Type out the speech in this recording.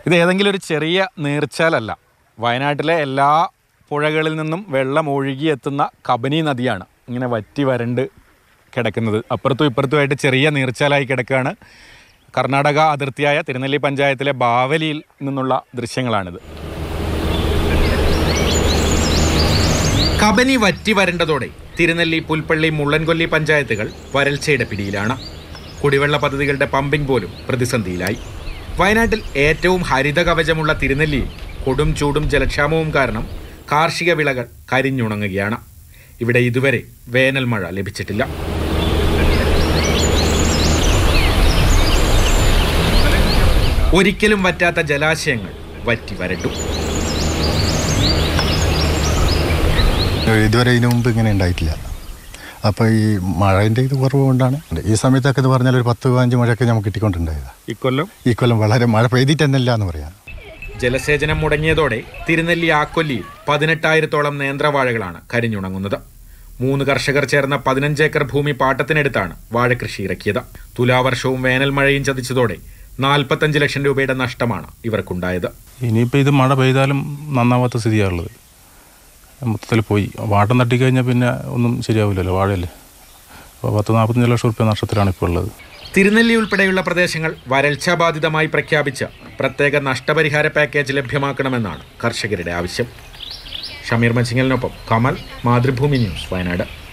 ഇത് ഏതെങ്കിലും ഒരു ചെറിയ നീർച്ചാലല്ല വയനാട്ടിലെ എല്ലാ പുഴകളിൽ നിന്നും വെള്ളം ഒഴുകിയെത്തുന്ന കബനി നദിയാണ് ഇങ്ങനെ വറ്റി വരണ്ട് കിടക്കുന്നത് അപ്പുറത്തും ഇപ്പുറത്തുമായിട്ട് ചെറിയ നീർച്ചാലായി കിടക്കുകയാണ് കർണാടക അതിർത്തിയായ തിരുനെല്ലി പഞ്ചായത്തിലെ ബാവലിയിൽ നിന്നുള്ള ദൃശ്യങ്ങളാണിത് കബനി വറ്റി വരണ്ടതോടെ തിരുനെല്ലി പുൽപ്പള്ളി മുള്ളൻകൊല്ലി പഞ്ചായത്തുകൾ വരൾച്ചയുടെ പിടിയിലാണ് കുടിവെള്ള പദ്ധതികളുടെ പമ്പിംഗ് പോലും പ്രതിസന്ധിയിലായി വയനാട്ടിൽ ഏറ്റവും ഹരിത കവചമുള്ള തിരുനെല്ലിയിൽ കൊടും ചൂടും ജലക്ഷാമവും കാരണം കാർഷിക വിളകൾ കരിഞ്ഞുണങ്ങുകയാണ് ഇവിടെ ഇതുവരെ വേനൽ മഴ ലഭിച്ചിട്ടില്ല ഒരിക്കലും വറ്റാത്ത ജലാശയങ്ങൾ വറ്റി വരണ്ടു ഇതുവരെ ഇതിനു മുമ്പ് ഇങ്ങനെ ഉണ്ടായിട്ടില്ല അപ്പോൾ ഈ മഴൻ്റെ ഇത് കുറവ് കൊണ്ടാണ് ഈ സമയത്തൊക്കെ എന്ന് പറഞ്ഞാൽ ഒരു പത്ത് പതിനഞ്ച് മഴയൊക്കെ നമുക്ക് കിട്ടിക്കൊണ്ടുണ്ടായതാണ് ഇക്കൊല്ലം ഈ കൊല്ലം വളരെ മഴ പെയ്തിട്ട് തന്നെ ഇല്ല എന്ന് പറയാം ജലസേചനം മുടങ്ങിയതോടെ തിരുനെല്ലി ആക്കൊല്ലിയിൽ പതിനെട്ടായിരത്തോളം നേന്ത്രവാഴകളാണ് കരിഞ്ഞുണങ്ങുന്നത് മൂന്ന് കർഷകർ ചേർന്ന പതിനഞ്ച് ഏക്കർ ഭൂമി പാട്ടത്തിനെടുത്താണ് വാഴകൃഷി ഇറക്കിയത് തുലാവർഷവും വേനൽ മഴയും ചതിച്ചതോടെ നാൽപ്പത്തഞ്ച് ലക്ഷം രൂപയുടെ നഷ്ടമാണ് ഇവർക്കുണ്ടായത് ഇനിയിപ്പോൾ ഇത് മഴ പെയ്താലും നന്നാവാത്ത സ്ഥിതിയാണുള്ളത് മൊത്തത്തിൽ പോയി വാട്ടം തട്ടിക്കഴിഞ്ഞാൽ പിന്നെ ഒന്നും ശരിയാവില്ലല്ലോ വാഴയല്ലേ അപ്പോൾ പത്ത് നാൽപ്പത്തഞ്ച് ലക്ഷം റുപ്യ നഷ്ടത്തിലാണ് ഇപ്പോൾ ഉള്ളത് തിരുനെല്ലി ഉൾപ്പെടെയുള്ള പ്രദേശങ്ങൾ വരൾച്ചാബാധിതമായി പ്രഖ്യാപിച്ച് പ്രത്യേക നഷ്ടപരിഹാര പാക്കേജ് ലഭ്യമാക്കണമെന്നാണ് കർഷകരുടെ ആവശ്യം ഷമീർ മച്ചിങ്ങലിനൊപ്പം കമൽ മാതൃഭൂമി ന്യൂസ് വയനാട്